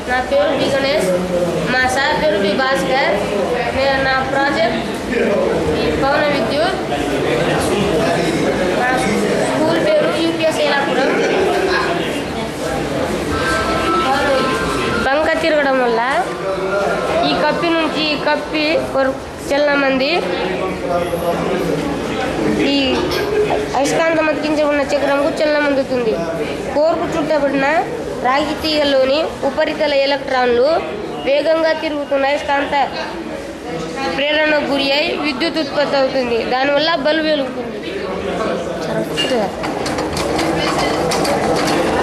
నా పేరు బి గణేష్ మా సార్ పేరు బి భాస్కర్ నేను నా ప్రాజెక్ట్ ఈ పవన విద్యుత్ నా స్కూల్ పేరు యూపీఎస్ ఏలాపురం బంక తిరగడం వల్ల ఈ కప్పి నుంచి ఈ కప్పి వరకు చాలా మంది ఈ అయస్కాంతం అతికించి ఉన్న చక్రంకు చెల్లమందుతుంది కోర్కు చుట్టబడిన రాగి తీగలోని ఉపరితల ఎలక్ట్రాన్లు వేగంగా తిరుగుతున్న అయస్కాంత ప్రేరణకు గురి అయి విద్యుత్ ఉత్పత్తి అవుతుంది దానివల్ల బల్బు వెలుగుతుంది